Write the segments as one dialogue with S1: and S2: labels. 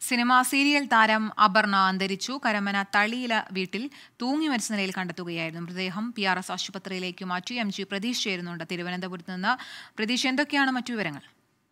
S1: cinema serial താരം അപർണ അന്തരിച്ചു കരമന തളിയില വീട്ടിൽ തൂങ്ങി മരിച്ച നിലയിൽ കണ്ടെത്തുകയായിരുന്നു മൃതദേഹം പി ആർ എസ് ആശുപത്രിയിലേക്ക് മാറ്റി എം ജി പ്രതീഷ് ചേരുന്നുണ്ട് തിരുവനന്തപുരത്ത് നിന്ന് പ്രതീഷ് എന്തൊക്കെയാണ് മറ്റു വിവരങ്ങൾ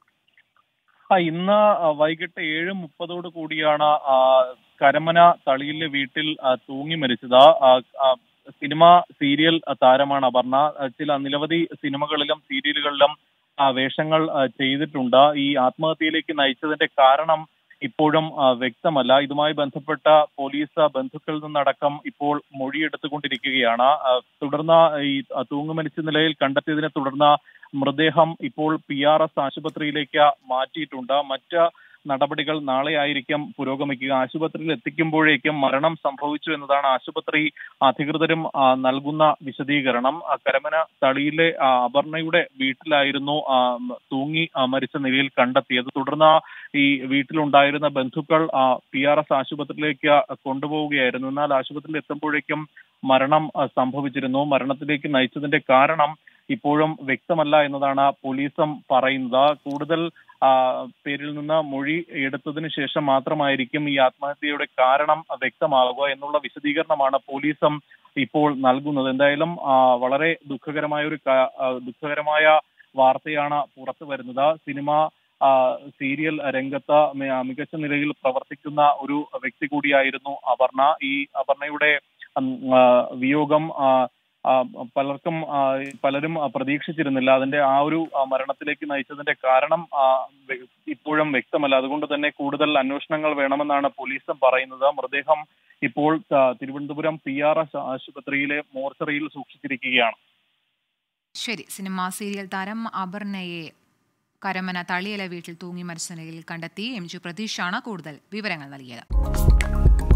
S2: ആ ഇന്ന് ആ, വൈകിട്ട് ഏഴ് മുപ്പതോട് കൂടിയാണ് ആ, കരമന തളിയിലെ വീട്ടിൽ ആ, തൂങ്ങി മരിച്ചത് ആ, ആ, സിനിമ സീരിയൽ താരമാണ് അപർണ ആ, ചില നിരവധി സിനിമകളിലും സീരിയലുകളിലും ആ, വേഷങ്ങൾ ആ, ചെയ്തിട്ടുണ്ട് ഈ ആത്മഹത്യയിലേക്ക് നയിച്ചതിന്റെ കാരണം ഇപ്പോഴും ആ, വ്യക്തമല്ല ഇതുമായി ബന്ധപ്പെട്ട പോലീസ് ബന്ധുക്കളിൽ നിന്നടക്കം ഇപ്പോൾ മൊഴിയെടുത്തുകൊണ്ടിരിക്കുകയാണ് ആ, തുടർന്ന് ഈ ആ, തൂങ്ങുമരിച്ച നിലയിൽ കണ്ടെത്തിയതിനെ തുടർന്ന് മൃതദേഹം ഇപ്പോൾ പി ആർ എസ് ആശുപത്രിയിലേക്ക് മാറ്റിയിട്ടുണ്ട് മറ്റ് നടപടികൾ നാളെ ആയിരിക്കും പുരോഗമിക്കുക ആശുപത്രിയിൽ എത്തിക്കുമ്പോഴേക്കും മരണം സംഭവിച്ചു എന്നതാണ് ആശുപത്രി അധികൃതരും ആ, നൽകുന്ന വിശദീകരണം ആ, കരമന തളിയിലെ ആ, അപർണയുടെ വീട്ടിലായിരുന്നു ആ, തൂങ്ങി ആ, മരിച്ച നിലയിൽ കണ്ടെത്തിയത് തുടർന്ന് ഈ വീട്ടിലുണ്ടായിരുന്ന ബന്ധുക്കൾ പി ആർ എസ് ആശുപത്രിയിലേക്ക് കൊണ്ടുപോവുകയായിരുന്നു എന്നാൽ ആശുപത്രിയിൽ എത്തുമ്പോഴേക്കും മരണം ആ, സംഭവിച്ചിരുന്നു മരണത്തിലേക്ക് നയിച്ചതിന്റെ കാരണം ഇപ്പോഴും വ്യക്തമല്ല എന്നതാണ് പോലീസും പറയുന്നത് കൂടുതൽ ആ, പേരിൽ നിന്ന് മൊഴി എടുത്തതിന് ശേഷം മാത്രമായിരിക്കും ഈ ആത്മഹത്യയുടെ കാരണം വ്യക്തമാകുക എന്നുള്ള വിശദീകരണമാണ് പോലീസും ഇപ്പോൾ നൽകുന്നത് എന്തായാലും ആ, വളരെ ദുഃഖകരമായ ഒരു ക- ആ, ദുഃഖകരമായ വാർത്തയാണ് പുറത്തു വരുന്നത് സിനിമ ആ, സീരിയൽ രംഗത്ത് മി- മികച്ച നിലയിൽ പ്രവർത്തിക്കുന്ന ഒരു വ്യക്തി കൂടിയായിരുന്നു അപർണ ഈ അപർണയുടെ ഉം, ആ, വിയോഗം ആ, ആ, പലർക്കും ആ, പലരും ആ, പ്രതീക്ഷിച്ചിരുന്നില്ല അതിന്റെ ആ ഒരു ആ, മരണത്തിലേക്ക് നയിച്ചതിന്റെ കാരണം ആ, വെ- ഇപ്പോഴും വ്യക്തമല്ല അതുകൊണ്ട് തന്നെ കൂടുതൽ അന്വേഷണങ്ങൾ വേണമെന്നാണ് പോലീസും പറയുന്നത് മൃതദേഹം ഇപ്പോൾ ആ, തിരുവനന്തപുരം പി ആർ എസ് ആശുപത്രിയിലെ മോർച്ചറിയിൽ സൂക്ഷിച്ചിരിക്കുകയാണ്
S1: ശരി സിനിമാ സീരിയൽ താരം അപർണയെ കരമന തളിയില വീട്ടിൽ തൂങ്ങി മരിച്ച നിലയിൽ കണ്ടെത്തി എം ജി പ്രതീഷാണ് കൂടുതൽ വിവരങ്ങൾ നൽകിയത്